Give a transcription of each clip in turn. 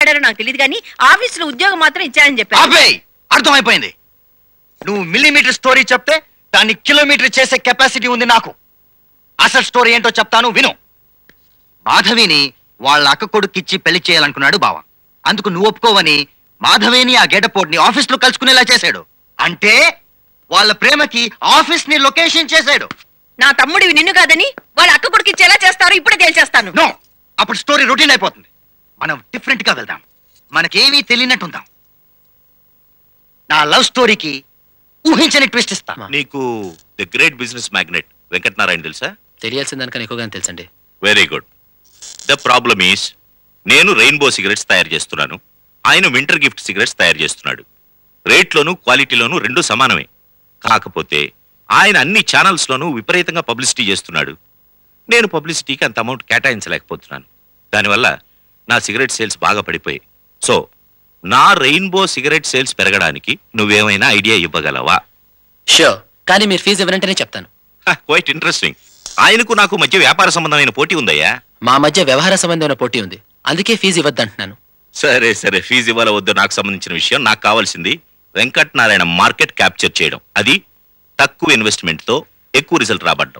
మాట్లాడారో నాకు తెలియదు కానీ ఆఫీసులో ఉద్యోగం మాత్రం ఇచ్చారని చెప్పారు ఆపే అర్థమైపోయింది నువ్వు మిల్లీమీటర్ స్టోరీ చెప్తే దాన్ని కిలోమీటర్ చేసే కెపాసిటీ ఉంది నాకు అసలు స్టోరీ ఏంటో చెప్తాను విను మాధవిని వాళ్ళ అక్క కొడుకిచ్చి పెళ్లి చేయాలనుకున్నాడు బావ అందుకు నువ్వు ఒప్పుకోవని మాధవిని ఆ గెటపోడ్ని ఆఫీస్ లో కలుసుకునేలా చేశాడు అంటే వాళ్ళ ప్రేమకి ఆఫీస్ ని లొకేషన్ చేశాడు నా తమ్ముడివి నిన్ను కాదని వాళ్ళ అక్క కొడుకు ఇచ్చేలా చేస్తారు ఇప్పుడే తేల్చేస్తాను నో అప్పుడు స్టోరీ రొటీన్ అయిపోతుంది మనం డిఫరెంట్ గా వెళ్దాం మనకేమీ తెలియనట్టుందాం నా లవ్ స్టోరీకి ఊహించని ట్విస్ట్ ఇస్తా నీకు the great business magnate Venkatanarayana తెలుసా తెలియాల్సిన దానికన్నా ఎక్కువగానే తెలుసండి very good the problem is నేను రెయిన్బో సిగరెట్స్ తయారు చేస్తున్నాను ఆయన వింటర్ గిఫ్ట్ సిగరెట్స్ తయారు చేస్తున్నాడు రేట్లోను క్వాలిటీలోను రెండు సమానమే కాకపోతే ఆయన అన్ని ఛానల్స్లోనూ విపరీతంగా పబ్లిసిటీ చేస్తున్నాడు నేను పబ్లిసిటీకి అంత అమౌంట్ కేటాయించలేకపోతున్నాను దానివల్ల నా సిగరెట్ సేల్స్ బాగా పడిపోయాయి సో నా రెయిన్బో సిగరెట్ సేల్స్ పెరగడానికి నువ్వేమైనా ఐడియా ఇవ్వగలవా షూర్ కానీ మీరు ఫీజు ఇవ్వనంటేనే చెప్తాను క్వైట్ ఇంట్రెస్టింగ్ ఆయనకు నాకు మధ్య వ్యాపార సంబంధమైన పోటీ ఉందయ్యా మా మధ్య వ్యవహార సంబంధమైన పోటీ ఉంది అందుకే ఫీజు ఇవ్వద్దంటున్నాను సరే సరే ఫీజు ఇవ్వాల వద్దు నాకు సంబంధించిన విషయం నాకు కావాల్సింది వెంకట్ నారాయణ మార్కెట్ క్యాప్చర్ చేయడం అది తక్కువ ఇన్వెస్ట్మెంట్ తో ఎక్కువ రిజల్ట్ రాబడ్డం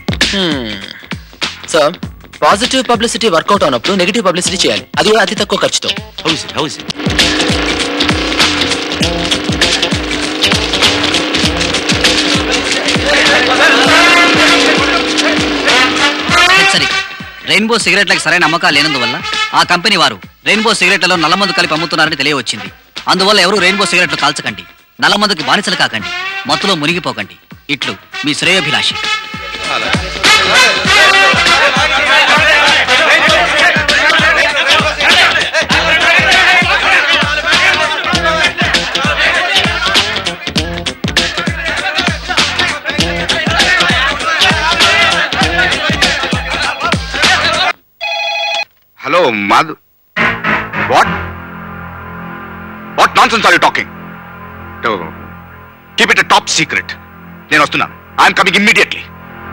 సో పాజిటివ్ పబ్లిసిటీ వర్కౌట్ అవునప్పుడు నెగిటివ్ పబ్లిసిటీ చేయాలి అది కూడా అతి తక్కువ ఖర్చుతో హౌస్ హౌస్ హెచ్చరిక రెయిన్బో సిగరెట్లకు సరైన అమ్మకాలు లేనందువల్ల ఆ కంపెనీ వారు రెయిన్బో సిగరెట్లలో నల్లమందు కలిపి అమ్ముతున్నారని తెలియవచ్చింది అందువల్ల ఎవరు రెయిన్బో సిగరెట్లు కాల్చకండి నల్లమందుకి బానిసలు కాకండి మత్తులో మునిగిపోకండి ఇట్లు మీ శ్రేయోభిలాషి hello Madhu what what nonsense are you talking keep it top secret నేను వస్తున్నాను I'm coming immediately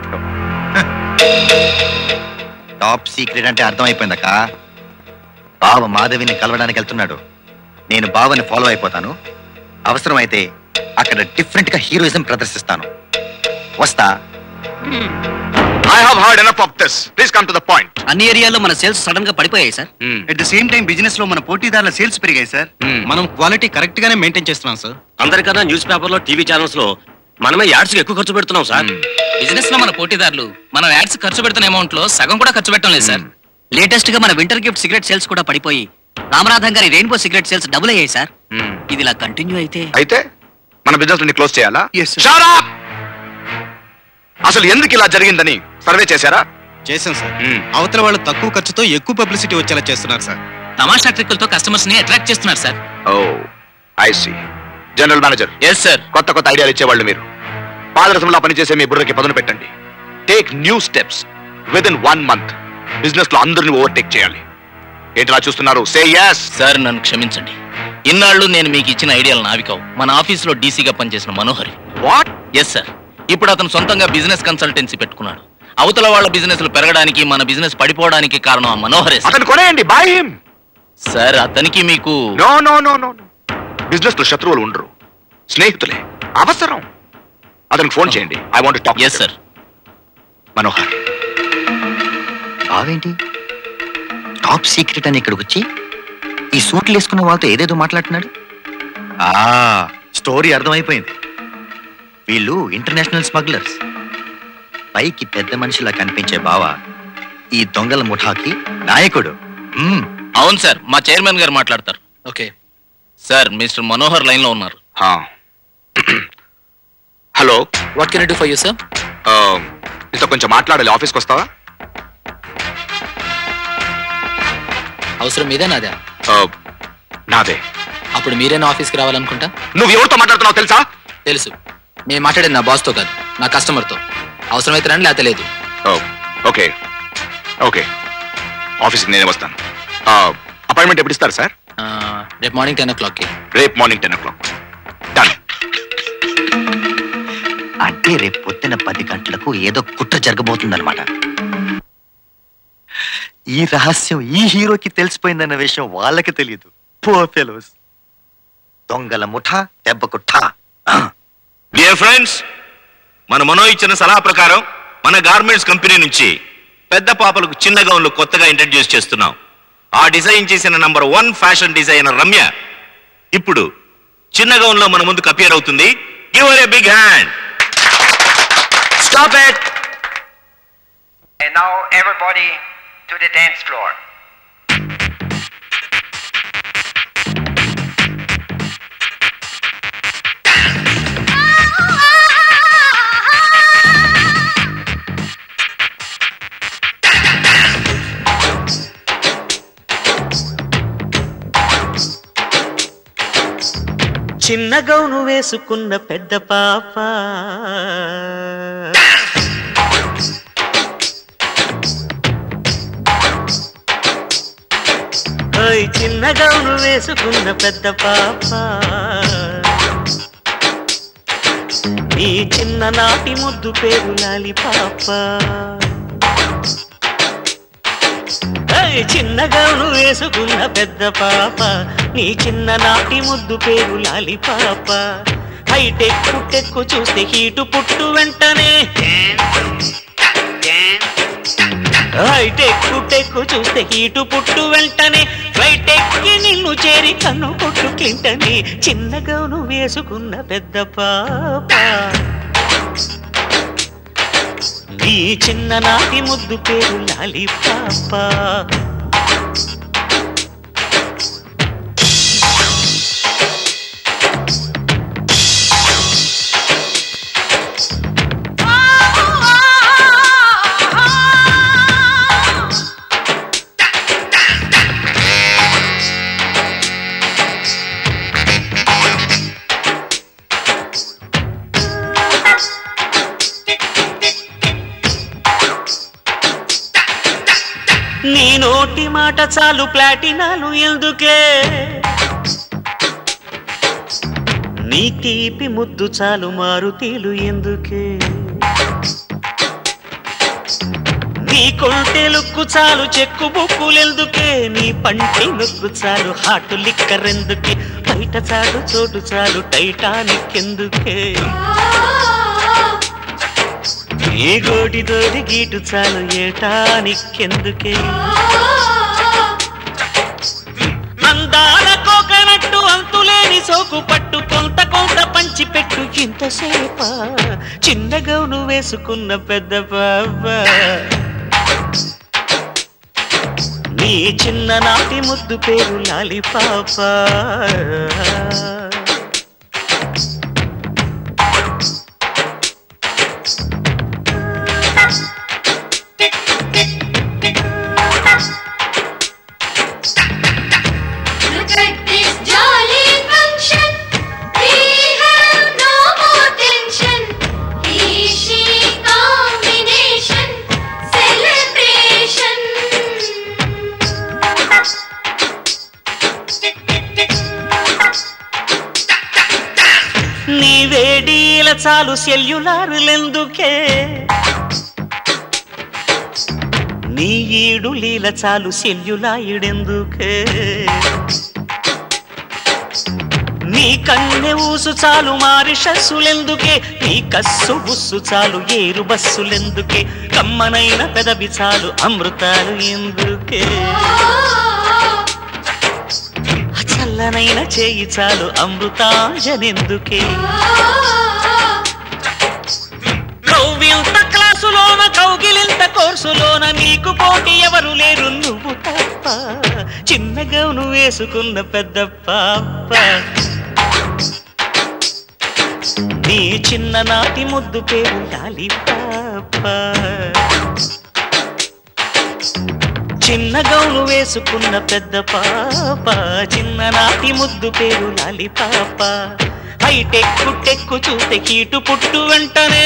top secret అంటే అర్థమైపోయిందక్క బావ మాధవిని కలవడానికి వెళ్తున్నాడు నేను బావని ఫాలో అయిపోతాను అవసరమైతే అక్కడ డిఫరెంట్ గా హీరోయిజం ప్రదర్శిస్తాను వస్తా I have heard enough of this please come to the point అన్ని ఏరియాల్లో మన సేల్స్ సడన్ గా పడిపోయాయి sir at the same time business లో మన పోటీదారుల సేల్స్ పెరిగాయి సార్ మనం క్వాలిటీ కరెక్ట్ గానే మెయింటైన్ చేస్తున్నాం సార్ అందరికన్నా న్యూస్ పేపర్ లో టీవీ ఛానల్స్ లో మనమే యాడ్స్ ఎక్కువ ఖర్చు పెడుతున్నాం సార్ బిజినెస్ లో మన పోటీదారులు మనం యాడ్స్ ఖర్చు పెడుతున్న అమౌంట్ లో సగం కూడా ఖర్చు పెట్టడం లేదు సార్ లేటెస్ట్ గా మన వింటర్ గిఫ్ట్ సిగరెట్ సేల్స్ కూడా పడిపోయి రామనాథం గారి రెయిన్బో సిగరెట్ సేల్స్ డబుల్ అయ్యాయి సార్ ఇది ఇలా కంటిన్యూ అయితే అయితే మన బిజినెస్ ని క్లోజ్ చేయాలా Yes, sir. Shut up! అసలు ఎందుకు ఇలా జరిగిందని సర్వే చేశారా చేశాం సార్ Hmm. అవతల వాళ్ళు తక్కువ ఖర్చుతో ఎక్కువ పబ్లిసిటీ వచ్చేలా చేస్తున్నారు సార్ తమాషా ట్రిక్కులతో కస్టమర్స్ ని అట్రాక్ట్ చేస్తున్నారు sir oh I see general manager yes sir కొత్త కొత్త ఐడియాలు ఇచ్చేవాళ్ళు మీరు పాదరసంలో పనిచేసే మీ బుర్రకి పదును పెట్టండి take new steps within one month business లో అందరిని ఓవర్టేక్ చేయాలి ఏంటిలా చూస్తున్నారు సే yes సార్ నన్ను క్షమించండి ఇన్నాళ్ళు నేను మీకు ఇచ్చిన ఐడియాలు నావికావు మన ఆఫీసులో డీసీగా పనిచేసిన మనోహరి వాట్ ఎస్ సార్ ఇప్పుడు అతను సొంతంగా బిజినెస్ కన్సల్టెన్సీ పెట్టుకున్నాడు అవతల వాళ్ళ బిజినెస్లు పెరగడానికి మన బిజినెస్ పడిపోవడానికి కారణం ఆ మనోహరే సార్. అతను కొనేయండి బాయ్ హిమ్ సార్ అతనికి మీకు no no no no business లో శత్రువులు ఉండరు స్నేహితులే అవసరం అతనికి ఫోన్ చేయండి I want talk yes sir Manohar బావేంటి టాప్ సీక్రెట్ అని ఇక్కడికి వచ్చి ఈ సూట్లు వేసుకున్న వాళ్ళతో ఏదేదో మాట్లాడుతున్నాడు ఆ స్టోరీ అర్థమైపోయింది వీళ్ళు ఇంటర్నేషనల్ స్మగ్లర్స్ పైకి పెద్ద మనిషిలా కనిపించే బావ ఈ దొంగల ముఠాకి నాయకుడు మ్మ్. అవును సార్ మా చైర్మన్ గారు మాట్లాడతారు okay sir mister Manohar line లో ఉన్నారు hello what can do for you sir నీతో కొంచెం మాట్లాడాలి ఆఫీస్కి వస్తావా అవసరం మీదే నాదే Uh, నాదే అప్పుడు మీరేనా ఆఫీస్కి రావాలనుకుంటా నువ్వు ఎవరితో మాట్లాడుతున్నావు తెలుసా తెలుసు నేను మాట్లాడేది నా బాస్తో కాదు నా కస్టమర్తో అవసరమైతే రండి లేకపోతే లేదు ఓకే ఓకే ఆఫీస్కి నేనే వస్తాను అపాయింట్మెంట్ ఎప్పుడు ఇస్తారు సార్ ఆ, రేపు మార్నింగ్ టెన్ ఓ క్లాక్కి రేపు morning ten o'clock done అంటే రేపు పొద్దున పది గంటలకు ఏదో కుట్ర జరగబోతుందన్నమాట ఈ రహస్యం ఈ హీరోకి తెలిసిపోయిందన్న విషయం వాళ్ళకి తెలియదు పో ఫెలోస్ దొంగల ముఠ దెబ్బకు ఠా డియర్ ఫ్రెండ్స్ మన మనో ఇచ్చిన సలహా ప్రకారం మన గార్మెంట్స్ కంపెనీ నుంచి పెద్ద పాపలకు చిన్న గౌన్లు కొత్తగా ఇంట్రడ్యూస్ చేస్తున్నాం ఆ డిజైన్ చేసిన number one fashion designer Ramya ఇప్పుడు చిన్న గౌన్ లో మన ముందుకు అపియర్ అవుతుంది give a big hand stop it And now everybody to the dance floor. చిన్న గౌను వేసుకున్న పెద్ద పాప ఓయ్ చిన్న గౌను వేసుకున్న పెద్ద పాప నీ చిన్న నాటి ముద్దు పేరు లాలి పాప ఏయ్, చిన్న గౌను వేసుకున్న పెద్ద పాప నీ చిన్న నాటి ముద్దు పేరు లాలి పాప హైటెక్ పుట్టెక్కు చూస్తే హీటు పుట్టు వెంటనే హైటెక్ పుట్టెక్కు చూస్తే హీటు పుట్టు వెంటనే ఫ్లైట్ ఎక్కి నిన్ను చేరి కన్ను కొట్టు క్లింటని చిన్న గౌను వేసుకున్న పెద్ద పాప నీ చిన్న నాటి ముద్దు పేరు లాలి పాప నీ నోటి మాట చాలు ప్లాటినాలు ఎందుకే నీ తీపి ముద్దు చాలు మారుతీలు ఎందుకే నీ కొంటె లుక్కు చాలు చెక్కు బుక్కులెందుకే నీ పంటి నొక్కు చాలు హాటు లిక్కరెందుకే బయట చాటు చోటు చాలు టైటానిక్ ఎందుకే ఈ గోటి తోటి గీటు చాలు ఏటానికెందుకే అందాల కోకనట్టు అంతులేని సోకు పట్టు కొంత కొంత పంచి పెట్టు ఇంతసేప చిన్న గౌను వేసుకున్న పెద్ద బాబా నీ చిన్న నాటి ముద్దు పేరు లాలి పాప Look at this jolly function. We have no more tension. He, she combination. Celebration. నీ వేడీల చాలు సెల్యులారులెందుకే నీ ఈడు లీల చాలు సెల్యులాయుడెందుకే నీ కన్నె ఊసు చాలు మారిషస్సులెందుకే నీ కస్సు బుస్సు చాలు ఏరు బస్సులెందుకే కమ్మనైన పెదవి చాలు అమృతాలు ఎందుకే చల్లనైన చేయి చాలు అమృతాంజనెందుకే కౌవింత క్లాసులోన కౌగిలింత కోర్సులోన నీకు పోటీ ఎవరు లేరు నువ్వు తప్ప చిన్న గౌను వేసుకున్న పెద్ద పాప నీ చిన్న నాటి ముద్దు పేరు లాలి పాప చిన్న గౌను వేసుకున్న పెద్ద పాప చిన్న నాటి ముద్దు పేరు లాలి పాప హైటెక్కు టెక్కు చూస్తే కీటు పుట్టు వెంటనే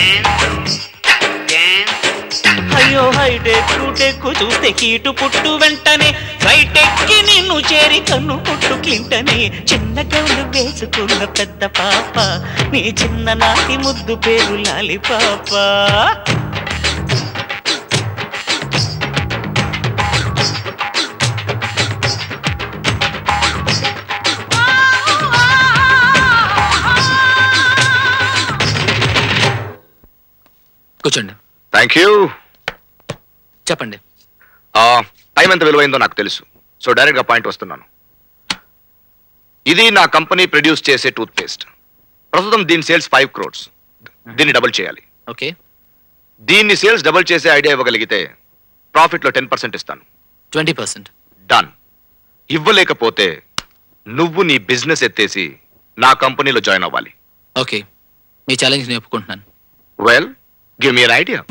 అయ్యో హైటెక్కు టెక్కు చూస్తే కీటు పుట్టు వెంటనే ఫ్లైట్ ఎక్కి నిన్ను చేరి కన్ను పుట్టు క్లింటనే చిన్న గౌను వేసుకున్న పెద్ద పాప నీ చిన్న నాటి ముద్దు పేరు లాలి పాప కూర్చోండి థ్యాంక్ యూ చెప్పండి టైం ఎంత విలువైందో నాకు తెలుసు సో డైరెక్ట్ గా పాయింట్ వస్తున్నాను ఇది నా కంపెనీ ప్రొడ్యూస్ చేసే టూత్ పేస్ట్ ప్రస్తుతం దీని సేల్స్ ఫైవ్ క్రోడ్స్ దీన్ని డబుల్ చేయాలి ఓకే దీన్ని సేల్స్ డబుల్ చేసే ఐడియా ఇవ్వగలిగితే ప్రాఫిట్ లో టెన్ పర్సెంట్ ఇస్తాను ట్వంటీ పర్సెంట్ డన్ ఇవ్వలేకపోతే నువ్వు నీ బిజినెస్ ఎత్తేసి నా కంపెనీలో జాయిన్ అవ్వాలి ఓకే మీ ఛాలెంజ్ నేను ఒప్పుకుంటున్నాను వెల్ గివ్ మీ ఐడియా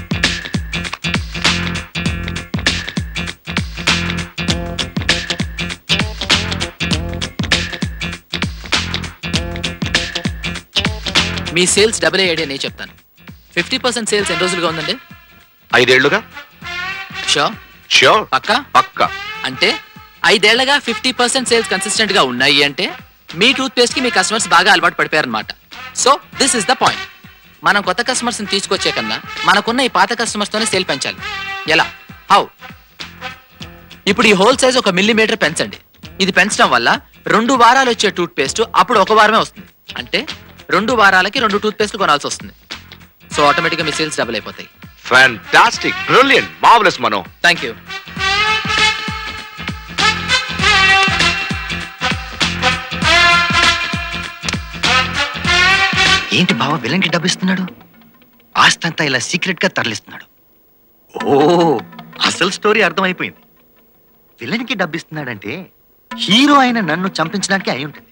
మీ సేల్స్ డబుల్ ఐడియా నేను చెప్తాను ఫిఫ్టీ పర్సెంట్ సేల్స్ ఎన్ని రోజులుగా ఉందండి ఐదేళ్లుగా షో ష్యూర్ పక్కా పక్కా అంటే ఐదేళ్లగా ఫిఫ్టీ పర్సెంట్ సేల్స్ కన్సిస్టెంట్ గా ఉన్నాయి అంటే మీ టూత్ పేస్ట్ కి మీ కస్టమర్స్ బాగా అలవాటు పడిపోయారనమాట so this is the point మనం కొత్త కస్టమర్స్ ని తీసుకొచ్చే కన్నా మనకున్న ఈ పాత కస్టమర్స్ తోనే సేల్ పెంచాలి ఎలా హౌ ఇప్పుడు ఈ హోల్ సైజ్ ఒక మిల్లీమీటర్ పెంచండి ఇది పెంచడం వల్ల రెండు వారాలు వచ్చే టూత్ పేస్ట్ అప్పుడు ఒక వారమే వస్తుంది అంటే రెండు వారాలకి రెండు టూత్ పేస్ట్ కొనాల్సి వస్తుంది సో ఆటోమేటిక్గా మీ సేల్స్ డబుల్ అయిపోతాయి fantastic brilliant marvellous Mano thank you ఏంటి బావ విలన్కి డబ్బిస్తున్నాడు ఆస్తంతా ఇలా సీక్రెట్ గా తరలిస్తున్నాడు ఓ అసలు స్టోరీ అర్థమైపోయింది విలన్కి డబ్బిస్తున్నాడంటే హీరో అయిన నన్ను చంపించడానికి అయి ఉంటుంది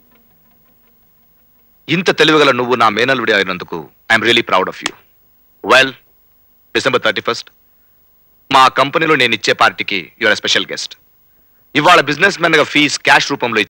ఇంత తెలివిగల నువ్వు నా మేనల్లుడి అయినందుకు I'm really proud of you well December thirty first మా కంపెనీలో నేను ఇచ్చే పార్టీకి యువర్ స్పెషల్ గెస్ట్ ఇవాళ బిజినెస్ మెన్ గా ఫీజ్ క్యాష్ రూపంలో